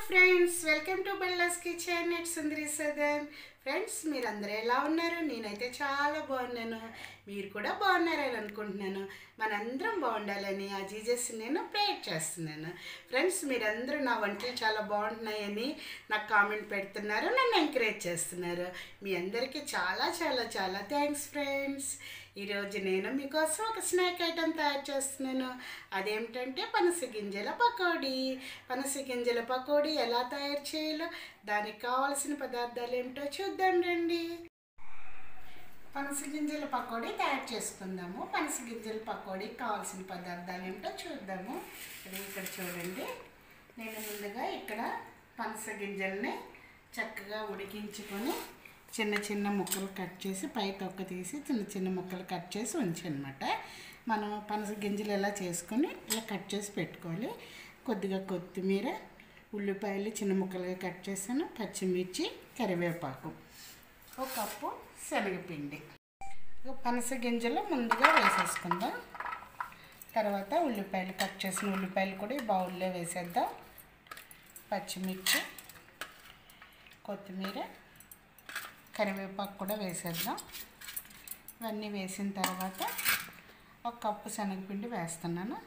friends welcome to Bella's kitchen it's Sundari సదన్ friends మీరందరూ ఎలా ఉన్నారు నేనైతే చాలా బాగున్నాను మీరు కూడా బాగున్నారని అనుకుంటున్నాను మనందరం బాగుండాలని ఆ జీజస్ నేను ప్రేయర్ చేస్తున్నాను ఫ్రెండ్స్ మీరందరూ నా వంటలు చాలా బాగుంటున్నాయని నాకు కామెంట్ పెడుతున్నారు నన్ను ఎంకరేజ్ చేస్తున్నారు మీ అందరికీ చాలా చాలా చాలా థ్యాంక్స్ ఫ్రెండ్స్ ఈరోజు నేను మీకోసం ఒక స్నాక్ ఐటెం తయారు చేస్తున్నాను అదేమిటంటే పనస గింజల పకోడీ పనస గింజల పకోడీ ఎలా తయారు చేయాలో దానికి కావాల్సిన పదార్థాలు ఏమిటో చూద్దాం రండి పనస గింజల పకోడీ తయారు చేసుకుందాము పనస గింజల పకోడీకి కావాల్సిన పదార్థాలు ఏమిటో చూద్దాము ఇది ఇక్కడ చూడండి నేను ముందుగా ఇక్కడ పనస గింజల్ని చక్కగా ఉడికించుకొని చిన్న చిన్న ముక్కలు కట్ చేసి పై తొక్క తీసి చిన్న చిన్న ముక్కలు కట్ చేసి ఉంచనమాట మనం పనస గింజలు ఎలా చేసుకొని ఇలా కట్ చేసి పెట్టుకోవాలి కొద్దిగా కొత్తిమీర ఉల్లిపాయలు చిన్న ముక్కలుగా కట్ చేసాను పచ్చిమిర్చి కరివేపాకు ఒక కప్పు శనగపిండి ఇక పనస గింజలు ముందుగా వేసేసుకుందాం తర్వాత ఉల్లిపాయలు కట్ చేసిన ఉల్లిపాయలు కూడా ఈ బౌల్లో వేసేద్దాం పచ్చిమిర్చి కొత్తిమీర కరివేపాకు కూడా వేసేద్దాం ఇవన్నీ వేసిన తర్వాత ఒక కప్పు శనగపిండి వేస్తున్నాను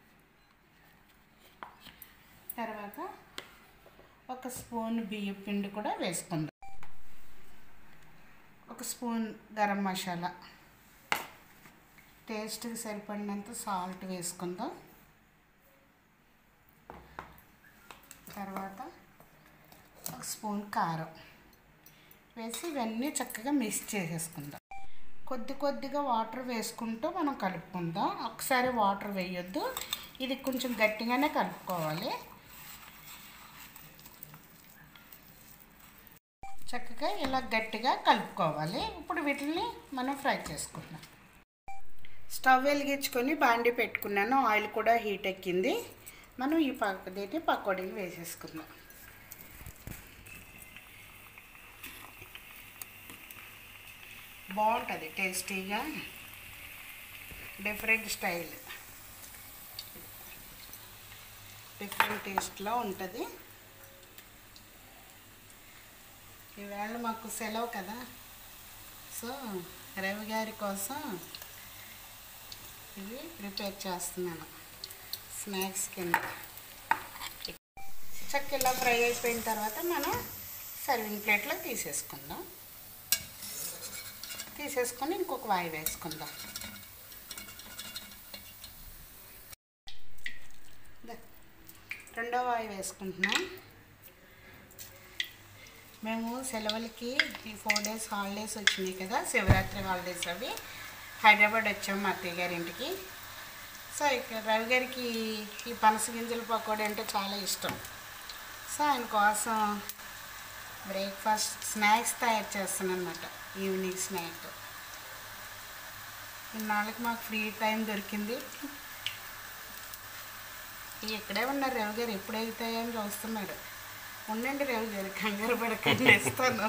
తర్వాత ఒక స్పూన్ బియ్యం పిండి కూడా వేసుకుందాం ఒక స్పూన్ గరం మసాలా టేస్ట్కి సరిపడినంత సాల్ట్ వేసుకుందాం తర్వాత ఒక స్పూన్ కారం వేసి ఇవన్నీ చక్కగా మిక్స్ చేసేసుకుందాం కొద్ది కొద్దిగా వాటర్ వేసుకుంటూ మనం కలుపుకుందాం ఒకసారి వాటర్ వేయొద్దు ఇది కొంచెం గట్టిగానే కలుపుకోవాలి చక్కగా ఇలా గట్టిగా కలుపుకోవాలి ఇప్పుడు వీటిని మనం ఫ్రై చేసుకుందాం స్టవ్ వెలిగించుకొని బాండి పెట్టుకున్నాను ఆయిల్ కూడా హీట్ ఎక్కింది మనం ఈ పక్కదేటి పకోడీలు వేసేసుకుందాం బాగుంటుంది టేస్టీగా డిఫరెంట్ స్టైల్ డిఫరెంట్ టేస్ట్లో ఉంటుంది ఈవేళ మాకు సెలవు కదా సో రవి గారి కోసం ఇవి ప్రిపేర్ చేస్తున్నాను స్నాక్స్ కింద చక్క ఇలా ఫ్రై అయిపోయిన తర్వాత మనం సర్వింగ్ ప్లేట్లో తీసేసుకుందాం తీసేసుకొని ఇంకొక వాయి వేసుకుందాం రెండో వాయి వేసుకుంటున్నాం మేము సెలవులకి ఈ ఫోర్ డేస్ హాలిడేస్ వచ్చినాయి కదా శివరాత్రి హాలిడేస్ అవి హైదరాబాద్ వచ్చాము మా అత్తయ్య గారి ఇంటికి సో ఇక్కడ రవి గారికి ఈ పనస గింజల పకోడీ అంటే చాలా ఇష్టం సో ఆయన కోసం బ్రేక్ఫాస్ట్ స్నాక్స్ తయారు చేస్తాను అనమాట ఈవినింగ్ స్నాక్ ఇన్నాళ్ళకి మాకు ఫ్రీ టైం దొరికింది ఇక్కడే ఉన్నారు రవి గారు ఎప్పుడు వెళ్తాయని చూస్తున్నాడు ఉండండి రవి గారు కంగారు పడకండి ఇస్తాను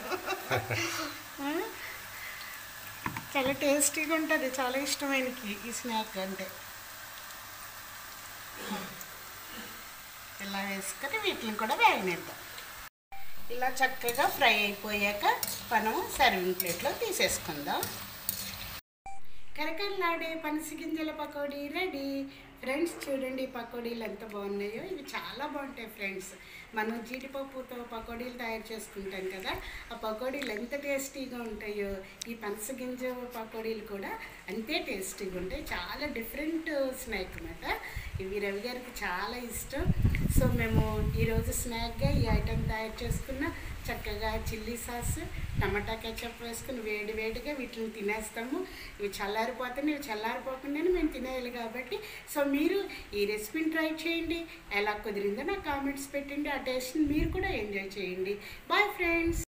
చాలా టేస్టీగా ఉంటుంది చాలా ఇష్టం ఆయనకి ఈ స్నాక్ అంటే ఇలా వేసుకొని వీటిని కూడా వేగనిద్దాం ఇలా చక్కగా ఫ్రై అయిపోయాక మనం సర్వింగ్ ప్లేట్లో తీసేసుకుందాం కరకరలాడే పనస గింజల పకోడీ రెడీ ఫ్రెండ్స్ చూడండి ఈ పకోడీలు ఎంత బాగున్నాయో ఇవి చాలా బాగుంటాయి ఫ్రెండ్స్ మనం జీడిపప్పుతో పకోడీలు తయారు చేసుకుంటాం కదా ఆ పకోడీలు ఎంత టేస్టీగా ఉంటాయో ఈ పనస గింజ పకోడీలు కూడా అంతే టేస్టీగా ఉంటాయి చాలా డిఫరెంట్ స్నాక్ అనమాట ఇవి రవి గారికి చాలా ఇష్టం సో మేము ఈరోజు స్నాక్గా ఈ ఐటెం తయారు చేసుకున్న చక్కగా చిల్లీ సాస్ టమాటా కెచప్ వేసుకుని వేడి వేడిగా వీటిని తినేస్తాము ఇవి చల్లారిపోతాయి ఇవి చల్లారిపోకుండానే మేము తినేయాలి కాబట్టి సో మీరు ఈ రెసిపీని ట్రై చేయండి ఎలా కుదిరిందో నాకు కామెంట్స్ పెట్టండి ఆ టేస్ట్ని మీరు కూడా ఎంజాయ్ చేయండి బాయ్ ఫ్రెండ్స్